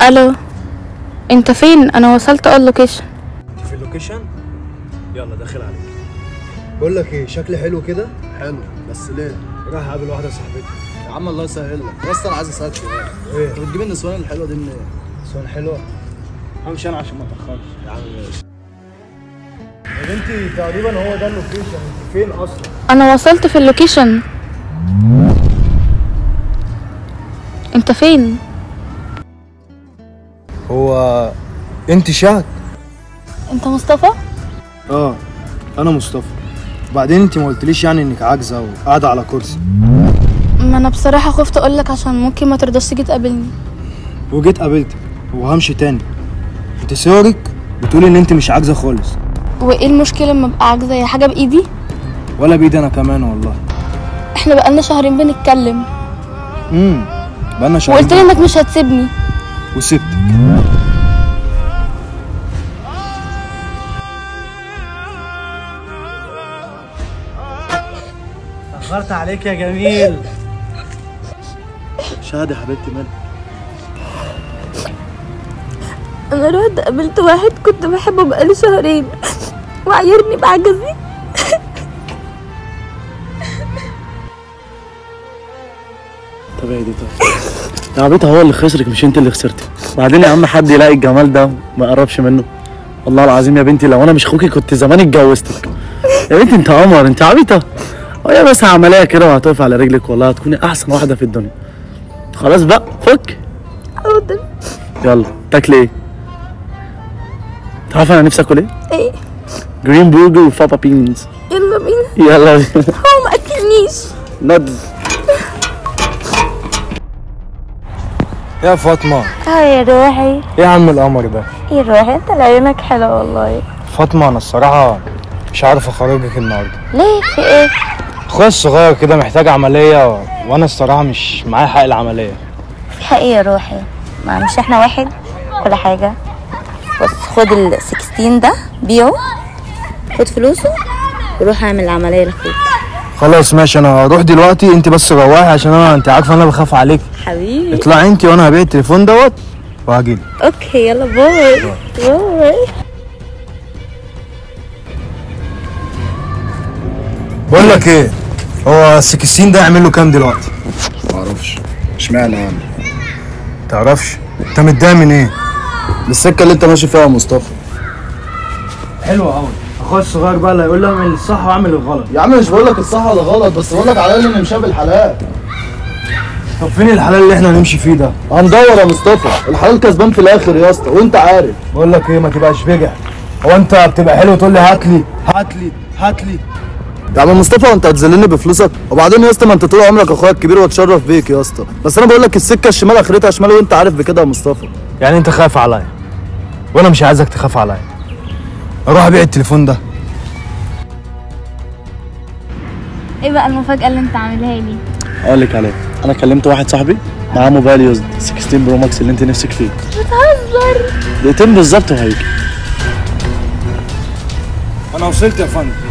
الو انت فين انا وصلت اول لوكيشن انت في اللوكيشن يلا داخل عليك بقول لك ايه شكلي حلو كده حلو بس ليه؟ رايح اقابل واحده صاحبتي يا عم الله يسهل لك يا اسطى انا عايز اسالك سؤال ايه انت بتجيب النسوان الحلوه دي منين؟ سؤال حلوه همشي انا عشان ما اتاخرش يا عم ماشي يا بنتي تقريبا هو ده اللوكيشن انت فين اصلا انا وصلت في اللوكيشن انت فين هو انت شهد انت مصطفى اه انا مصطفى وبعدين انت ما قلتليش يعني انك عاجزه وقاعده على كرسي ما انا بصراحه خفت اقولك عشان ممكن ما ترضاش تيجي تقابلني وجيت قابلتك وهمشي تاني انت صورك بتقولي ان انت مش عاجزه خالص وايه المشكله لما ابقى عاجزه هي حاجه بايدي ولا بايدي انا كمان والله احنا بقالنا شهرين بنتكلم امم بقالنا شهرين وقلت لي انك مش هتسيبني وسبتك اخرت عليك يا جميل شهد يا حبيبتي مالك انا رحت قابلت واحد كنت بحبه بقالي شهرين وعايرني بعجزي طب ايه دي طب يا عبيطة هو اللي خسرك مش انت اللي خسرتي بعدين يا عم حد يلاقي الجمال ده ما يقربش منه والله العظيم يا بنتي لو انا مش اخوكي كنت زمان اتجوزتك يا بنتي انت قمر انت عبيطة هي بس عملية كده وهتقف على رجلك والله هتكوني احسن واحدة في الدنيا خلاص بقى فك حاضر يلا تاكلي ايه؟ تعرف انا نفسي اكل ايه؟ ايه جرين برجر وفابا بينز يلا بينا يلا بينا هو ما اكلنيش ند يا فاطمه اه يا روحي ايه يا عم القمر ده يا روحي انت لعيونك حلوه والله فاطمه انا الصراحه مش عارف اخرجك النهارده ليه في ايه اخويا الصغير كده محتاج عمليه و... وانا الصراحه مش معايا حق العمليه في حقيقة يا روحي ما مش احنا واحد ولا حاجة بص خد ال 16 ده بيعه خد فلوسه وروح اعمل العملية لاخوك خلاص ماشي انا هروح دلوقتي انت بس روحي عشان انا انت عارفه انا بخاف عليك حبيبي اطلعي انت وانا هبيع التليفون دوت وهجيلك اوكي يلا باي باي بقول لك ايه هو السكستين ده يعمل له كام دلوقتي معرفش اشمعنى يعني تعرفش انت متضايق من ايه السكة اللي انت ماشي فيها يا مصطفى حلو قوي اخويا الصغير بقى اللي هيقول لي اعمل الصح واعمل الغلط يا عم مش بقول لك الصح ولا غلط بس بقول لك على الاقل نمشيها بالحلال طب فين الحلال اللي احنا هنمشي فيه ده هندور يا مصطفى الحلال كسبان في الاخر يا اسطى وانت عارف بقول لك ايه ما تبقاش بجح هو انت بتبقى حلو تقول لي هات لي هات لي هات لي يا عم مصطفى انت هتذلني بفلوسك وبعدين يا اسطى ما انت طول عمرك اخويا الكبير واتشرف بيك يا اسطى بس انا بقول لك السكه الشمال اخرتها شمال وانت عارف بكده يا مصطفى يعني انت خايف عليا وانا مش عايزك تخاف عليا اروح ابيع التليفون ده ايه بقى المفاجاه اللي انت عاملها لي اقول لك عليه انا كلمت واحد صاحبي معاه موبايل يوزد 16 برو ماكس اللي انت نفسك فيه بتهزر دقيقتين بالظبط وهيجي انا وصلت يا فندم